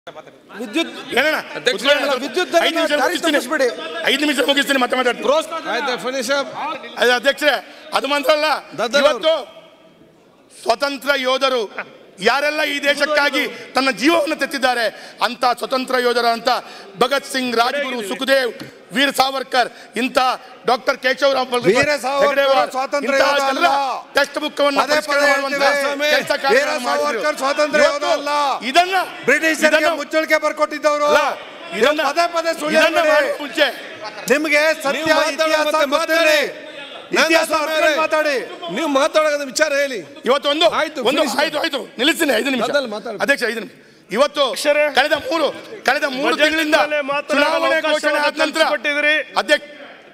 ವಿದ್ಯುತ್ ಹೇಳೋಣ ಅಲ್ಲ, ವಿದ್ಯುತ್ ದರ ಐದು ನಿಮಿಷ ದಾರಿ ಮುಗಿಸ್ತೀನಿ ತಪ್ಪಿಸ್ಬೇಡಿ. ಐದು ನಿಮಿಷ ಮುಗಿಸ್ತೀನಿ ಮತ್ತೆ ಮಾತಾಡ್ತೀನಿ ಆಯ್ತು ಫಿನಿಶ್ ಅಪ್ ಅದು ಅಧ್ಯಕ್ಷರೇ ಅದು ಮಾತ್ರ ಅಲ್ಲ ದದ್ದಲ್ ಅವ್ರು. ಇವತ್ತು ಸ್ವತಂತ್ರ ಯೋಧರು ಯಾರೆಲ್ಲ ಈ ದೇಶಕ್ಕಾಗಿ ತನ್ನ ಜೀವವನ್ನು ತೆತ್ತಿದ್ದಾರೆ ಅಂತ ಸ್ವತಂತ್ರ ಯೋಧರ ಅಂತ ಭಗತ್ ಸಿಂಗ್ ರಾಜ್ಗುರು ಸುಖದೇವ್ ವೀರ್ ಸಾವರ್ಕರ್ ಇಂಥ ಡಾಕ್ಟರ್ ಕೇಶವರಾವ್ ವೀರ ಸಾವರ್ಕರ್ ಸ್ವಾತಂತ್ರ್ಯ ಯೋಧ ಅಲ್ಲ. ಟೆಕ್ಸ್ಟ್ ಬುಕ್ ಪದೇ ಪದೇ ಹೇಳ್ತೀವಿ. ವೀರ ಸಾವರ್ಕರ್ ಸ್ವಾತಂತ್ರ್ಯ ಯೋಧ ಅಲ್ಲ. ಇದನ್ನ ಬ್ರಿಟಿಷರಿಗೆ ಇದನ್ನ- ಮುಚ್ಚಳಿಕೆ ಬರ್ಕೊಟ್ಟಿದ್ದವರು ಅಲ್ಲ, ಇದನ್ನ ಪದೇ ಪದೇ ಸುಳ್ಳು ಇದನ್ನ ಹೇಳ್ಬೇಡಿ. ಮಾಡುವ ಮುಂಚೆ ನಿಮ್ಗೆ ಸತ್ಯ ನೀವು ಮಾತಾಡೋ ಇತಿಹಾಸ ಮತ್ತೆ ಗೊತ್ತಿಲ್ಲ. ನನ್ನ ಇತಿಹಾಸ ಸಮಯ ಅರ್ಥ ಮಾತಾಡಿ ನೀವು ಮಾತಾಡೋದ ವಿಚಾರ ಹೇಳಿ ಇವತ್ತು ಒಂದು ಆಯ್ತು, ಒಂದು finish ಆಯ್ತು ಆಯ್ತು ನಿಲ್ಲಿಸ್ತೀನಿ ಐದು ನಿಮಿಷ ಮೊದಲು ಮಾತಾಡು. ಅಧ್ಯಕ್ಷ ಐದು ನಿಮಿಷ ಇವತ್ತು ಅಧ್ಯಕ್ಷರೇ, ಕಳೆದ ಮೂರು ಕಳೆದ ಮೂರು ಬಜೆಟ್ ತಿಂಗಳಿಂದ ಮೇಲೆ ಮಾತನಾಡಲು ಚುನಾವಣೆ ಅವಕಾಶವನ್ನು ಘೋಷಣೆ ಆದ ನಂತರ ಕಲ್ಪಿಸಿಕೊಟ್ಟಿದ್ದೀರಿ. ಅಧ್ಯಕ್ಷ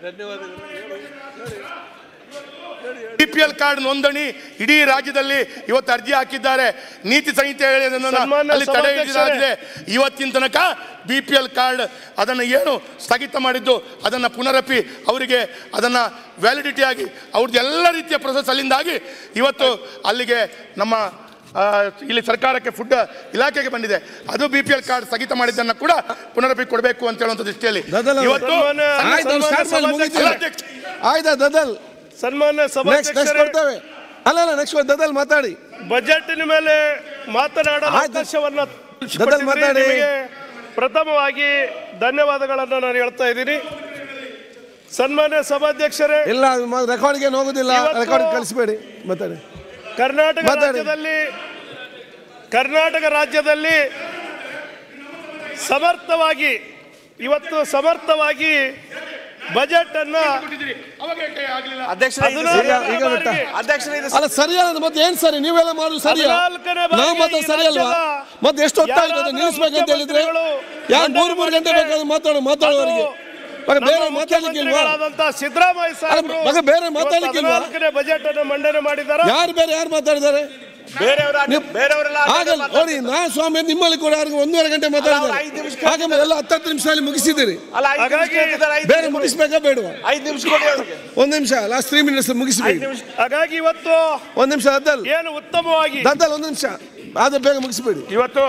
ಬಿಪಿಎಲ್ ಕಾರ್ಡ್ ನೋಂದಣಿ ಇಡೀ ರಾಜ್ಯದಲ್ಲಿ ಇವತ್ತು ಅರ್ಜಿ ಹಾಕಿದ್ದಾರೆ ನೀತಿ ಸಂಹಿತೆ ಹೇಳಿದ್ದನ್ನು ಸನ್ಮಾನ್ಯ ಅಲ್ಲಿ ತಡೆ ಸಭಾಧ್ಯಕ್ಷರೇ. ಹಿಡಿದಾಗಿದೆ ಇವತ್ತಿನ ತನಕ ಬಿ ಪಿ ಎಲ್ ಕಾರ್ಡ್ ಅದನ್ನು ಏನು ಸ್ಥಗಿತ ಮಾಡಿದ್ದು ಅದನ್ನು ಪುನರಪಿ ಅವರಿಗೆ ಅದನ್ನು ವ್ಯಾಲಿಡಿಟಿ ಆಗಿ ಅವ್ರದ್ದು ಎಲ್ಲ ರೀತಿಯ ಪ್ರೊಸೆಸ್ ಅಲ್ಲಿಂದಾಗಿ ಇವತ್ತು ಅಲ್ಲಿಗೆ ನಮ್ಮ ಆ, ಇಲ್ಲಿ ಸರ್ಕಾರಕ್ಕೆ ಫುಡ್ ಇಲಾಖೆಗೆ ಬಂದಿದೆ ಅದು ಬಿ ಪಿ ಎಲ್ ಕಾರ್ಡ್ ಸ್ಥಗಿತ ಮಾಡಿದ್ದನ್ನು ಕೂಡ ಪುನರಪಿ ಕೊಡಬೇಕು ಅಂತ ಹೇಳುವಂಥ ದೃಷ್ಟಿಯಲ್ಲಿ ದದಲ್ ಅವ್ರೆ. ಇವತ್ತು ಸನ್ಮಾನ್ಯ- ಆಯ್ತು, ಅವ್ರು start ಮಾಡಿ ಮುಗಿತು. ಅಲ್ಲ, ಅಧ್ಯಕ್ಷ. ಆಯ್ತಾ ದದಲ್ ಸನ್ಮಾನ್ಯ ನೆಕ್ಸ್ಟ್ ನೆಕ್ಸ್ಟ್ ಸಭಾಧ್ಯಕ್ಷರೇ ಕೊಡ್ತೇವೆ ಅಲ್ಲ ಅಲ್ಲ ನೆಕ್ಸ್ಟ್ ದದಲ್ ಮಾತಾಡಿ ಬಜೆಟಿನ ಮೇಲೆ ಮಾತನಾಡಲು ಆಯ್ತು. ಅವಕಾಶವನ್ನ ದದಲ್ ಮಾತಾಡಿ. ನಿಮಗೆ ಪ್ರಥಮವಾಗಿ ಧನ್ಯವಾದಗಳನ್ನು ನಾನು ಹೇಳ್ತಾ ಇದ್ದೀನಿ ಸನ್ಮಾನ್ಯ ಸಭಾಧ್ಯಕ್ಷರೇ ಇಲ್ಲ ರೆಕಾರ್ಡ್ಗೆ ಹೋಗುದಿಲ್ಲ ಇವತ್ತು- ರೆಕಾರ್ಡ್ ಕಳಿಸ್ಬೇಡಿ ಮಾತಾಡಿ ಕರ್ನಾಟಕ ಮಾತಾಡಿ. ರಾಜ್ಯದಲ್ಲಿ ಕರ್ನಾಟಕ ರಾಜ್ಯದಲ್ಲಿ ಸಮರ್ಥವಾಗಿ ಇವತ್ತು ಸಮರ್ಥವಾಗಿ ಬಜೆಟ್ ಅನ್ನ ಅಧ್ಯಕ್ಷರೇ, ಇದು ಹದಿನಾಲ್ಕನೇ ಈಗ- ಈಗ ಬಿಟ್ಟ. ಬಾರಿಗೆ ಅಧ್ಯಕ್ಷರೇ, ಇದು ಅಲ್ಲ ಸರಿಯಾದ ಮತ್ತೆ ಏನ್ ಸರಿ ನೀವೆಲ್ಲ ಮಾಡುದು ಸರಿಯಾ ಹದಿನಾಲ್ಕನೇ ಬಾರಿಗೆ ನಾವು ಮತ್ತೆ ಈ ಸರಿ ಅಲ್ವಾ ರಾಜ್ಯದ ಮತ್ತೆ ಎಷ್ಟು ಹೊತ್ತಾಯ್ತು ಅದು ಯಾರಾದ್ರೂ ನಿಲ್ಲಿಸ್ಬೇಕಂತ ಹೇಳಿದ್ರೆ ಮುಖ್ಯಮಂತ್ರಿಗಳು ಯಾರು ಮೂರು ಮೂರು ಗಂಟೆ ಮಂಡನೆ ಬೇಕಾದ್ರೆ ಮಾತಾಡು ಮಾತಾಡುವವರಿಗೆ ಮಗ ಬೇರೆ ಮಾತಾಡ್ಲಿಕ್ಕಿಲ್ವಾ ಮುಖ್ಯಮಂತ್ರಿಗಳಾದಂತಹ ಸಿದ್ದರಾಮಯ್ಯ ಸಾಹೇಬರು ಮಗ ಬೇರೆ ಮಾತಾಡ್ಲಿಕ್ಕಿಲ್ವಾ? ಹದಿನಾಲ್ಕನೇ ಬಜೆಟ್ ಅನ್ನು ಮಂಡನೆ ಮಾಡಿದ್ದಾರೆ ಯಾರು ಬೇರೆ ಯಾರು ಮಾತಾಡಿದ್ದಾರೆ ನೀವು- ಆಗಲ್ಲ ನೋಡಿ ನಾ ಸ್ವಾಮಿ ನಿಮ್ಮಲ್ಲಿ ಕೂಡ ಯಾರಿಗೂ ಒಂದೂವರೆ ಗಂಟೆ ಮಾತಾಡಿದ್ದಾರೆ ಐದು ನಿಮಿಷ ಹಾಗೆ ಎಲ್ಲ ಹತ್ತತ್ತು ನಿಮಿಷದಲ್ಲಿ ಮುಗಿಸಿದ್ದೀರಿ ಹಾಗಾಗಿ ಬೇರೆ ಮುಗಿಸ್ಬೇಕಾ ಬೇಡವಾ ಐದು ನಿಮಿಷ ಕೊಡಿ ಅವ್ರಿಗೆ. ಒಂದ್ ನಿಮಿಷ ಲಾಸ್ಟ್ ತ್ರೀ ಮಿನಿಟ್ಸ್ ಮುಗಿಸ್ಬೇಕು ಹಾಗಾಗಿ ಇವತ್ತು ಒಂದ್ ನಿಮಿಷ ದದ್ದಲ್ ಏನು ಉತ್ತಮವಾಗಿ ದದ್ದಲ್ ಒಂದ್ ನಿಮಿಷ ಆದ್ರೆ ಬೇಗ ಮುಗಿಸ್ಬೇಡಿ ಇವತ್ತು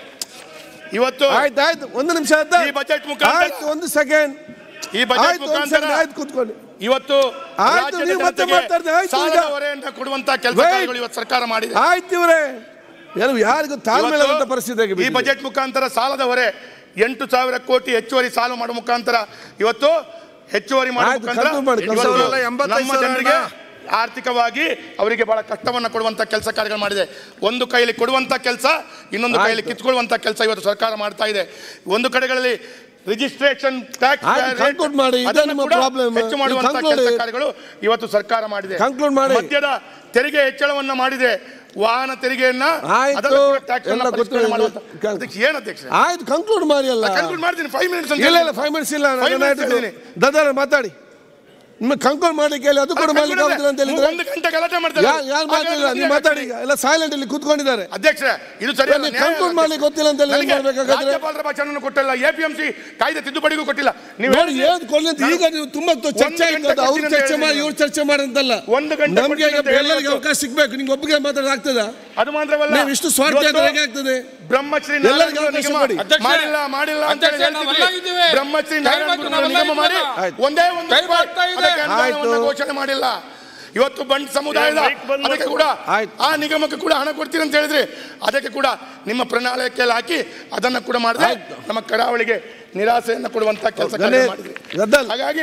ಇವತ್ತು ಆಯ್ತು ಆಯ್ತು ಒಂದು ನಿಮಿಷ ಅದ್ದಲ್ ಈ ಬಜೆಟ್ ಮುಖಾಂತರ- ಆಯ್ತು ಒಂದು ಸೆಕೆಂಡ್ ಈ ಬಜೆಟ್ ಆಯ್ತು ಒಂದು ಮುಖಾಂತರ ಸೆಕೆಂಡ್ ಆಯ್ತು ಕೂತ್ಕೊಳ್ಳಿ ಇವತ್ತು ಆಯ್ತು, ರಾಜ್ಯದ ನೀವು ಮತ್ತೆ ಜನತೆಗೆ ಮಾತಾಡ್ದೆ, ಆಯ್ತು, ಸಾಲದ ಈಗ. ಹೊರೆಯನ್ನ ಕೊಡುವಂತ ಕೆಲಸ Wait. ಕಾರ್ಯಗಳು ಇವತ್ತು ಸರ್ಕಾರ ಮಾಡಿದೆ ಆಯ್ತು ಇವ್ರೆ ಏನು ಯಾರಿಗೂ ತಾಳ್ಮೆ ಇವತ್ತು ಇಲ್ಲದಂತ ಪರಿಸ್ಥಿತಿಯಾಗಿ ಈ ಬಿಟ್ಟಿದೆ. ಬಜೆಟ್ ಮುಖಾಂತರ ಸಾಲದ ಹೊರೆ ಎಂಟು ಸಾವಿರ ಕೋಟಿ ಹೆಚ್ಚುವರಿ ಸಾಲ ಮಾಡುವ ಮುಖಾಂತರ ಇವತ್ತು ಹೆಚ್ಚುವರಿ ಮಾಡುವ ಆಯ್ತು, ಮುಖಾಂತರ conclude ಮಾಡಿ, ಇವತ್ತು conclude ಮಾಡಿ. ಎಂಬತ್ತೈದು ನಮ್ಮ ಸಾವಿರ ಜನರಿಗೆ ಆರ್ಥಿಕವಾಗಿ ಅವರಿಗೆ ಬಹಳ ಕಷ್ಟವನ್ನ ಕೊಡುವಂತ ಕೆಲಸ ಕಾರ್ಯಗಳು ಮಾಡಿದೆ ಒಂದು ಕೈಯಲ್ಲಿ ಕೊಡುವಂತ ಕೆಲಸ ಇನ್ನೊಂದು ಕೈಯಲ್ಲಿ ಆಯ್ತು. ಕಿತ್ಕೊಳ್ಳುವಂತ ಕೆಲಸ ಇವತ್ತು ಸರ್ಕಾರ ಮಾಡ್ತಾ ಇದೆ ಒಂದು ಕಡೆಗಳಲ್ಲಿ ರಿಜಿಸ್ಟ್ರೇಷನ್ ಟ್ಯಾಕ್ಸ್ ಆಯ್ತು, conclude ಮಾಡಿ. ಇದೇ ನಿಮ್ಮ problem. ಹೆಚ್ಚು ನೀವು ಮಾಡುವಂತ conclude ಕೆಲಸ ಕಾರ್ಯಗಳು ಇವತ್ತು ಸರ್ಕಾರ ಮಾಡಿದೆ Conclude ಮಾಡಿ. ಮದ್ಯದ ತೆರಿಗೆ ಹೆಚ್ಚಳವನ್ನ ಮಾಡಿದೆ ವಾಹನ ತೆರಿಗೆಯನ್ನ ಆಯ್ತು. ಅದನ್ನು ಕೂಡ tax ಅನ್ನ ಎಲ್ಲ ಪರಿಷ್ಕರಣೆ ಗೊತ್ತು. ಮಾಡುವಂತ ಕನ್- ಅದಕ್ಕೆ ಏನು ಅಧ್ಯಕ್ಷ ಆಯ್ತು ಕನ್ಕ್ಲೂಡ್ ಮಾಡಿ ಅಲ್ಲ ಕನ್ಕ್ಲೂಡ್ ಮಾಡ್ತೀನಿ ಫೈವ್ ಮಿನಿಟ್ಸ್ ಇಲ್ಲ ಇಲ್ಲ ಫೈವ್ ಮಿನಿಟ್ಸ್ ಇಲ್ಲ Five minutes ಹೇಳಿದ್ದೀನಿ. ದದರ್ ಮಾತಾಡಿ ನಿಮಗೆ ಕಂಕ್ಲೂಡ್ ಮಾಡ್ಲಿಕ್ಕೆ ಹೇಳಿ ಅದು ಕೂಡ ಮಾಡ್ಲಿಕ್ಕೆ ಆಗುದಿಲ್ಲ ಅಂತ ಹೇಳಿದ್ರೆ ಒಂದು ಗಂಟೆ ಗಲಾಟೆ ಮಾಡ್ತಾರೆ ಯಾರು ಯಾರು ಮಾತಾಡಿಲ್ಲ ನೀವು ಮಾತಾಡಿ ಈಗ ಎಲ್ಲ ಸೈಲೆಂಟ್ ಇಲ್ಲಿ ಕೂತ್ಕೊಂಡಿದ್ದಾರೆ ಅಧ್ಯಕ್ಷ ಇದು ಸರಿಯಲ್ಲ ನೀವು ನ್ಯಾಯ conclude ಅಲ್ಲ. ಮಾಡ್ಲಿಕ್ಕೆ ಗೊತ್ತಿಲ್ಲ ಅಂತ ಹೇಳಿ ಏನ್ ನನಗೆ ಮಾಡ್ಬೇಕಾಗಾದ್ರೆ? ರಾಜ್ಯಪಾಲರ ಭಾಷಣವನ್ನು ಕೊಟ್ಟಿಲ್ಲ ಎಪಿಎಂಸಿ ಕಾಯ್ದೆ ತಿದ್ದುಪಡಿಗೂ ಕೊಟ್ಟಿಲ್ಲ ನೀವು ನೋಡಿ ಏನ್ ಕೊಡ್ಲಿ ಅಂತ ಈಗ ನೀವು ತುಂಬಾ ತ- ಚರ್ಚೆ ಒಂದು ಗಂಟೆ ಆಯ್ತು ಅವ್ರು ಕೊಡ್ತೀನಿ ಚರ್ಚೆ ಅಂತ ಮಾಡಿ ಹೇಳಿದ್ರು. ಇವ್ರು ಚರ್ಚೆ ಮಾಡಂತಲ್ಲ ಒಂದು ಗಂಟೆ ನಮ್ಗೆ ಕೊಡ್ತೀನಿ ಈಗ ಅಂತ ಹೇಳಿ ಎಲ್ಲರಿಗೂ ಇವತ್ತು. ಅವಕಾಶ ಸಿಗ್ಬೇಕು ನಿಮ್ಗೆ ಒಬ್ಬರಿಗೆ ಮಾತಾಡೋದು ಆಗ್ತದ ಅದು ಮಾತ್ರವಲ್ಲ ನೀವು ಇಷ್ಟು ಸ್ವಾರ್ಥ ಇವತ್ತು ಹೇಗೆ ಆಗ್ತದೆ ಬ್ರಹ್ಮಶ್ರೀ ಎಲ್ಲರಿಗೂ ನಾರಾಯಣ ಅವಕಾಶ ನಿಗಮ ಕೊಡಿ. ಅಧ್ಯಕ್ಷ, ಮಾಡಿಲ್ಲ ಮಾಡಿಲ್ಲ ಅಂತ ಹೇಳಿ ಅಧ್ಯಕ್ಷ, ಹೇಳ್ತಿದ್ವಿ. ನಾವೆಲ್ಲ ಇದ್ದೀವಿ. ಬ್ರಹ್ಮಶ್ರೀ ಕೈ ನಾರಾಯಣ ಬಾಗ್ತು, ಗುರುಗಳ ನಾವೆಲ್ಲ ನಿಗಮ ಮಾಡಿ ಆಯ್ತು. ಒಂದೇ ಒಂದು ಕೈ ರೂಪಾಯಿ ಬಾಗ್ತಾ ಇದೆ. ಅದಕ್ಕೆ ಅನುದಾನವನ್ನ ಆಯ್ತು. ಘೋಷಣೆ ಮಾಡಿಲ್ಲ ಇವತ್ತು ಬಂಡ್ ಸಮುದಾಯದ ಮೈಕ್ ಬಂದ್ ಅದಕ್ಕೆ ಮಾಡ್ಕೊ. ಕೂಡ ಆಯ್ತು. ಆ ನಿಗಮಕ್ಕೆ ಕೂಡ ಹಣ ಕೊಡ್ತೀರಿ ಅಂತ ಹೇಳಿದ್ರೆ ಅದಕ್ಕೆ ಕೂಡ ನಿಮ್ಮ ಪ್ರಣಾಳಿಕೆಯಲ್ಲಿ ಹಾಕಿ ಅದನ್ನ ಕೂಡ ಮಾಡಿದ್ರೆ ಆಯ್ತು. ನಮ್ಮ ಕರಾವಳಿಗೆ ನಿರಾಸೆಯನ್ನು ಕೊಡುವಂತ ಕೆಲಸ ಗಣೇ- ಮಾಡಿದ್ರಿ ಗದ್ದಲ್ ಹಾಗಾಗಿ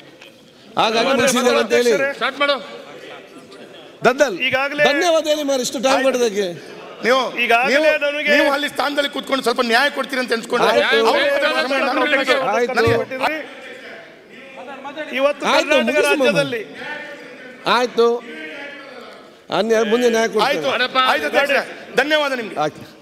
ಹಾಗಾಗಿ ಮುಗಿಸಿದ್ದಾರೆ ಅಂತ ಹೇಳಿ ಅಧ್ಯಕ್ಷರೇ, ಸ್ಟಾರ್ಟ್ ಮಾಡು ದದ್ದಲ್ ಈಗಾಗಲೇ- ಧನ್ಯವಾದ ಹೇಳಿ ಮಾರಿ ಇಷ್ಟು ಟೈಮ್ ಕೊಡೋದಕ್ಕೆ ನೀವು ಈಗಾಗಲೇ ನೀವು- ನನಗೆ- ನೀವು ಅಲ್ಲಿ ಸ್ಥಾನದಲ್ಲಿ ಕೂತ್ಕೊಂಡು ಸ್ವಲ್ಪ ನ್ಯಾಯ ಕೊಡ್ತೀರಿ ಅಂತ ಎನ್ಸ್ಕೊಂಡ್ರೆ ಆಯ್ತು. ಅವ್ರು ಮಾತಾಡೋ ಸಮಯ ನಾನು ಕೊಡ್ಬೇಕು. ಆಯ್ತು. ನನಗೆ ಕೊಟ್ಟಿದ್ರಿ. ಇವತ್ತು ಆಯ್ತು, ಕರ್ನಾಟಕ ಮುಗಿಸು ಮಾಮ. ರಾಜ್ಯದಲ್ಲಿ ಆಯ್ತು ಅನ್ಯ ಮುಂದೆ ನ್ಯಾಯ ಆಯ್ತು ಕೊಡ್ತೇವೆ ಆಯ್ತು ಅಧ್ಯಕ್ಷರೇ. ಧನ್ಯವಾದ ನಿಮ್ಗೆ ಆಯ್ತು